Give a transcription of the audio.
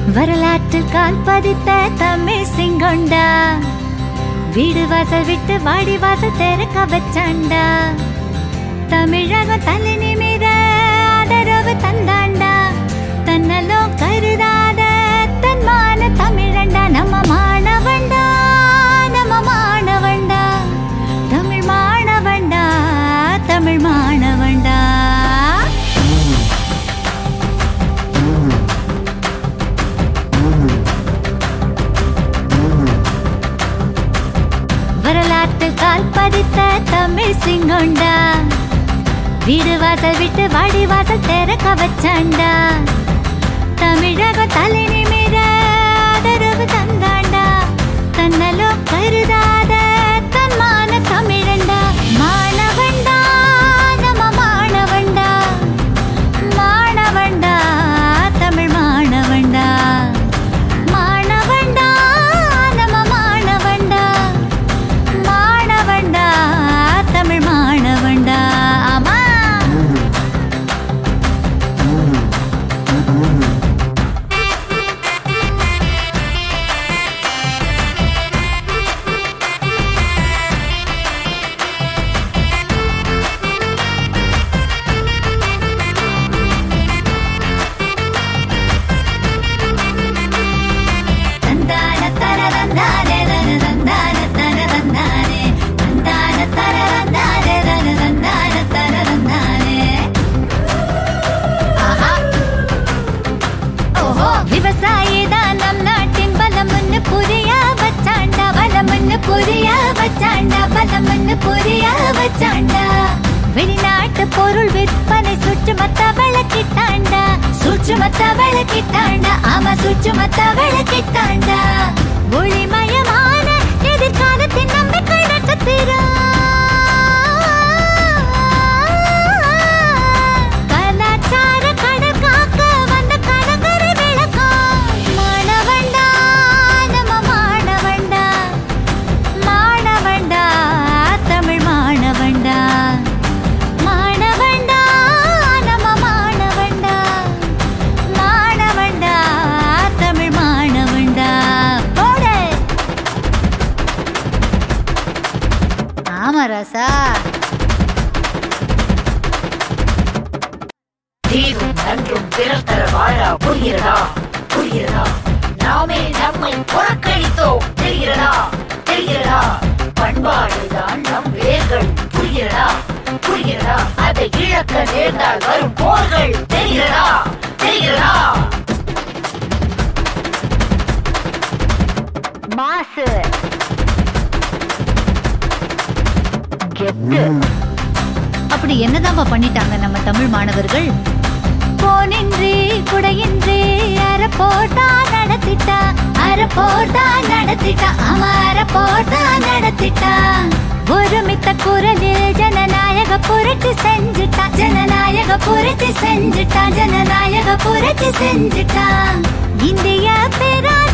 வரலாற்றில் கால் பதித்த தமிழ் சிங்கொண்டா வீடு வாசல் விட்டு வாடி வாசல் திறக்க வச்சாண்டா தமிழகம் தலை நிமிர ஆதரவு தந்தாண்டா தன்னலும் கருதாத தன்மான தமிழண்டா நம்ம மாணவண்டா நம்ம மாணவண்டா தமிழ் மாணவண்டா தமிழ் மாணவண்டா வரலாற்றில் கால் பதித்த தமிழ் சிங்கொண்டா வீடு வாசல் விட்டு வாடி வாசல் திறக்க வச்சாண்டா தமிழக தலை நிமிர ஆதரவு தந்தாண்டா தன்னலோ கருதாத தன்மான தமிழண்டா மாணவண்டா நம்ம மாணவண்டா மாணவண்டா தமிழ் மாணவண்டா மாணவண்டா நம்ம மாணவண்டா மாணவண்டா தமிழ் மாணவண்டா ஆமா தந்தான தர தந்தானே தன தந்தான தர தந்தானே தந்தான தர தந்தானே தன தந்தான தர தந்தானே ஆஹா ஓஹோ விவசாயி தான் நம் நாட்டின் பலம்னு புரிய வச்சாண்டா பலம்னு புரிய வச்சாண்டா பலம்னு புரிய வச்சாண்டா வெளிநாட்டு பொருள் விற்பனை சுற்று மத்த விளக்கிட்டாண்டா சுற்று மத்த விளக்கிட்டாண்டா ஆமா சுற்று மத்த விளக்கிட்டாண்டா ஒளிமயமான எதிர்காலத்தின் நம்பிக்கை நட்சத்திரம் கலாச்சார கடல் காக்க வந்த கடற்கரை விளக்கம் மாணவண்டா நம்ம மாணவண்டா மாணவண்டா தமிழ் மாணவண்டா மாணவண்டா நம்ம மாணவண்டா மாணவண்டா தமிழ் மாணவண்டா போடு ஆமா ராசா தீரும் நன்றும் பிறத்தர வாழா புரிகிறதா புரிகிறதா நாமே நம்மை புறக்கணித்தோம் தெரிகிறதா தெரிகிறதா பண்பாடுதான் நம் வேர்கள் புரிகிறதா புரிகிறதா அதை இழக்க நேர்ந்தால் வரும் போர்கள் தெரிகிறதா தெரிகிறதா மாசு கெத்து அப்படி என்னதான்பா பண்ணிட்டாங்க நம்ம தமிழ் மாணவர்கள் போனின்றி குடையின்றி அறப்போட்டா நடத்திட்டா அறப்போட்டா நடத்திட்டா அவன் அறப்போட்டா நடத்திட்டா ஒருமித்த குரலில் ஜனநாயக புரட்சி செஞ்சுட்டா ஜனநாயக புரட்சி செஞ்சுட்டா ஜனநாயக புரட்சி செஞ்சுட்டா இந்திய பேரா